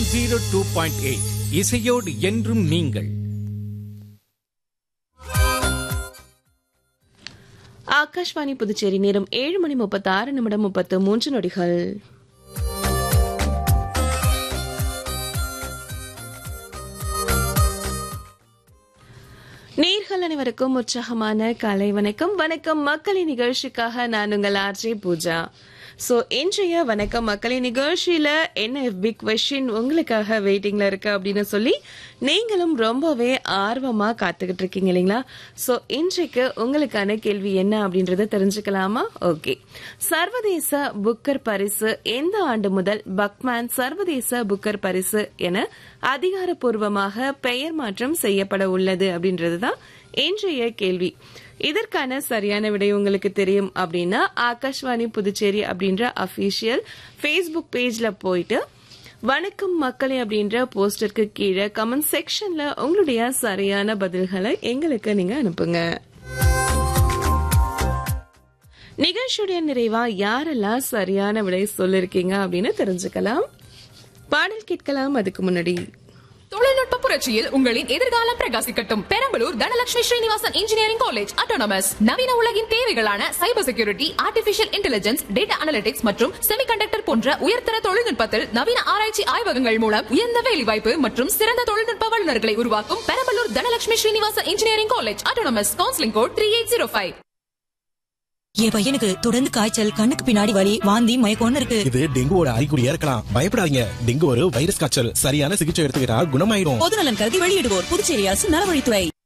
zero two point eight இசையோடு என்றும் நீங்கள் ஆகாஷ்வாணி புதுச்சேரி நேரம் ஏழு மணி முப்பத்தி ஆறு நிமிடம் முப்பத்து மூன்று நொடிகள் நேர்கள் அனைவருக்கும் உற்சாகமான காலை வணக்கம் வணக்கம் மக்களின் நிகழ்ச்சிக்காக நான் உங்கள் ஆர்ஜே பூஜா ஸோ இன்றைய வணக்கம் மக்களின் நிகழ்ச்சியில என்ன பிக் கொஷின் உங்களுக்காக வெயிட்டிங்ல இருக்கு அப்படின்னு சொல்லி நீங்களும் ரொம்பவே ஆர்வமா காத்துக்கிட்டு இருக்கீங்க இல்லைங்களா ஸோ இன்றைக்கு உங்களுக்கான கேள்வி என்ன அப்படின்றத தெரிஞ்சுக்கலாமா ஓகே சர்வதேச புக்கர் பரிசு எந்த ஆண்டு முதல் பக்மேன் சர்வதேச புக்கர் பரிசு என அதிகாரப்பூர்வமாக பெயர் மாற்றம் செய்யப்பட உள்ளது அப்படின்றதுதான் இன்றைய கேள்வி இதற்கான சரியான விடை உங்களுக்கு தெரியும் அப்படின்னா ஆகாஷ்வாணி புதுச்சேரி அப்படின்ற அபிஷியல் ஃபேஸ்புக் பேஜ்ல போயிட்டு வணக்கம் மக்களே அப்படின்ற போஸ்டருக்கு கீழே கமெண்ட் செக்ஷன்ல உங்களுடைய சரியான பதில்களை எங்களுக்கு நீங்க அனுப்புங்க நிகழ்ச்சியுடைய நிறைவா யாரெல்லாம் சரியான விடை சொல்லிருக்கீங்க அப்படின்னு தெரிஞ்சுக்கலாம் பாடல் கேட்கலாம் அதுக்கு முன்னாடி தொழில்நுட்ப புரட்சியில் உங்களின் எதிர்காலம் பிரகாசிக்கட்டும் Perambalur Dhanalakshmi Srinivasan engineering college autonomous நவீன உலகின் தேவைகளான cyber security artificial intelligence data analytics மற்றும் செமிகண்டக்டர் போன்ற உயர்தர தொழில்நுட்பத்தில் நவீன ஆராய்ச்சி ஆய்வகங்கள் மூலம் உயர்ந்த வேலைவாய்ப்பு மற்றும் சிறந்த தொழில்நுட்ப வல்லுநர்களை உருவாக்கும் Perambalur Dhanalakshmi Srinivasan engineering college autonomous counselling code three eight zero five என் பையனுக்கு தொடர்ந்து காய்ச்சல் கண்ணுக்கு பின்னாடி வலி வாந்தி மயக்கம்னு இருக்கு இது டெங்குவோட அறிகுறியா இருக்கலாம் பயப்படாதீங்க டெங்கு ஒரு வைரஸ் காய்ச்சல் சரியான சிகிச்சை எடுத்துக்கிட்டா குணமாயிடும் பொதுநலன் கருதி வெளியிடுவோர் புதுச்சேரி அரசு நலவழித்துறை